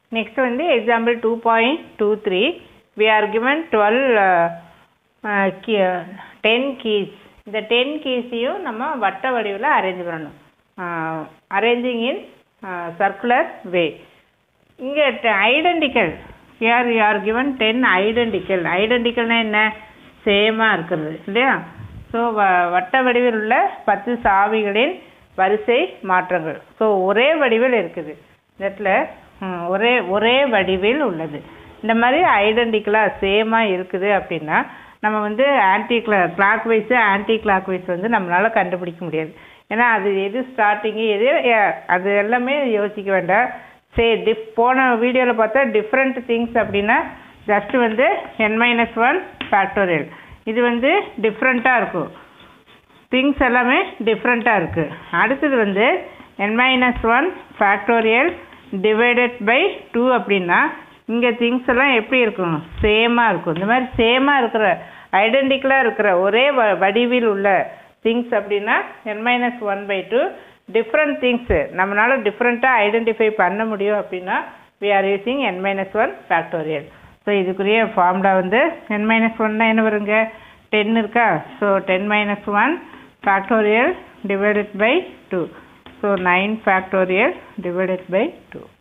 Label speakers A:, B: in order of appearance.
A: next வந்து example two point two three we are given twelve ten keys இந்த ten கீஸையும் நம்ம வட்ட வடிவில் அரேஞ்ச் பண்ணணும் அரேஞ்சிங் இன் சர்க்குலர் வே இங்கே identical here you are given ten identical ஐடென்டிக்கல்னா என்ன சேமாக இருக்கிறது இல்லையா ஸோ வ வட்ட வடிவில் உள்ள பத்து சாவிகளின் வரிசை மாற்றங்கள் ஸோ ஒரே வடிவில் இருக்குது இந்த இடத்துல ம், ஒரே ஒரே வடிவில் உள்ளது இந்த மாதிரி ஐடென்டிக்கலாக சேமாக இருக்குது அப்படின்னா நம்ம வந்து anti clock clockwise anticlockwise வந்து நம்மளால் கண்டுபிடிக்க முடியாது ஏன்னா அது எது ஸ்டார்டிங்கு எது அஹ், அது எல்லாமே யோசிக்க வேண்டாம் சரி டிஃப் போன வீடியோவில் பார்த்தா டிஃப்ரெண்ட் திங்ஸ் அப்படின்னா ஜஸ்ட் வந்து என் மைனஸ் ஒன் ஃபேக்டோரியல் இது வந்து டிஃப்ரெண்ட்டாக இருக்கும் திங்ஸ் எல்லாமே டிஃப்ரெண்ட்டாக இருக்குது அடுத்தது வந்து n minus one factorial divided by two அப்படின்னா இங்கே திங்ஸ் எல்லாம் எப்படி இருக்கும் சேமாக இருக்கும் இந்த மாதிரி சேமாக இருக்கிற ஐடென்டிக்கலாக இருக்கிற ஒரே வ வடிவில் உள்ள திங்ஸ் அப்படின்னா n minus one by two different things நம்மளால் டிஃப்ரெண்ட்டாக ஐடென்டிஃபை பண்ண முடியும் அப்படின்னா we are using n minus one factorial so இதுக்குரிய ஃபார்முலா வந்து என் மைனஸ் ஒன்னா என்ன வருங்க டென் இருக்கா so ten minus one factorial divided by two so nine factorial divided by two